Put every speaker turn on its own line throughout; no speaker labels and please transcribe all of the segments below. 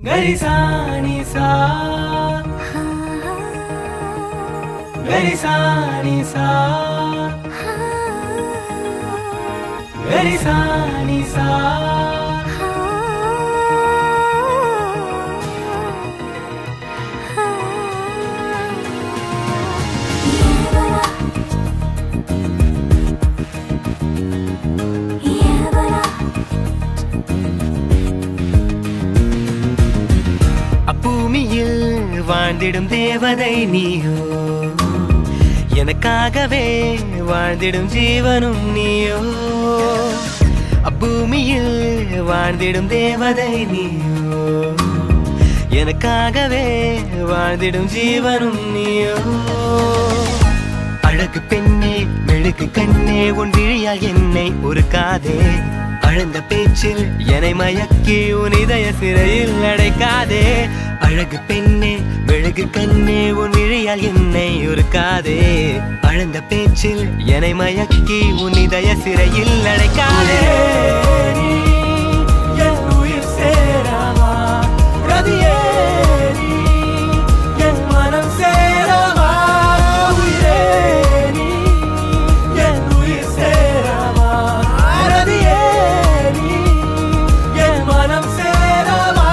గరిసా నిసా గరిసా నిసా గరిసా నిసా அப்பூமியில் வாழ்ந்திடும் தேவதை நீயோ எனக்காகவே வாழ்ந்திடும் ஜீவனும் நீயோ அப்பூமியில் வாழ்ந்திடும் தேவதை நீயோ எனக்காகவே வாழ்ந்திடும் ஜீவனும் நீயோ அழகு பெண்ணே மெழுகு கண்ணே உன் விழியால் என்னை உருக்காதே அழந்த பேச்சில் என்னை மயக்கி உன் இதய சிறையில் அடைக்காதே அழகு பெண்ணே மெழுகு கண்ணே உன் விழியால் என்னை உருக்காதே அழந்த பேச்சில் என்னை மயக்கி உன் இதய சிறையில் அடைக்காதே நீ என் உயிர் சேரவா ரதியே நீ என் மனம் சேரவா உயிரே நீ என் உயிர் சேரவா ரதியே நீ என் மனம் சேரவா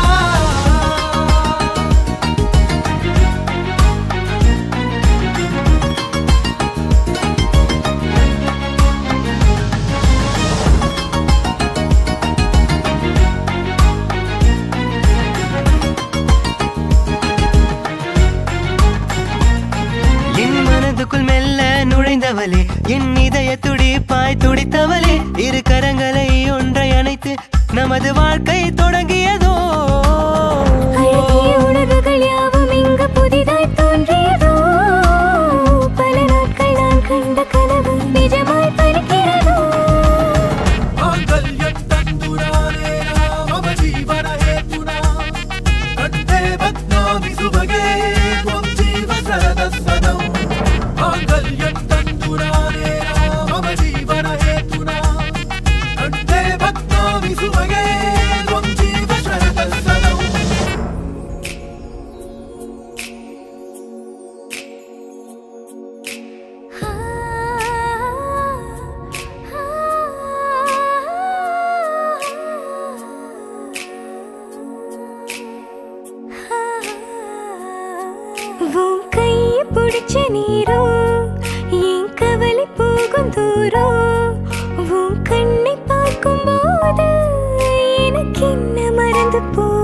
என் மனதுக்குள் மெல்ல நுழைந்தவளே என் இதய துடிப்பாய் துடித்தவளே இரு கரங்களை ஒன்றை அணைத்து நமது வாழ்க்கை தொடங்கியதோ
அழகிய உலகுகள் யாவும் இங்கு புதிதாய் தோன்றியதோ பல நாட்கள் நான் கண்ட கனவு நிஜமாய் பலிக்கிறதோ
मांगल्यं तन्तुरानेन मम जीवन हेतुना कण्ठे बध्नामि सुभगे त्वं जीव शरदस्सदम् मांगल्यं तन्तुरानेन मम जीवन हेतुना कण्ठे बध्नामि सुभगे त्वं जीव शरदस्सदम्
உன் கையை பிடிச்ச நேரம் என் கவலை போகும் தூரம் உன் கண்ணை பார்க்கும் போது எனக்கு என்ன மறந்து போ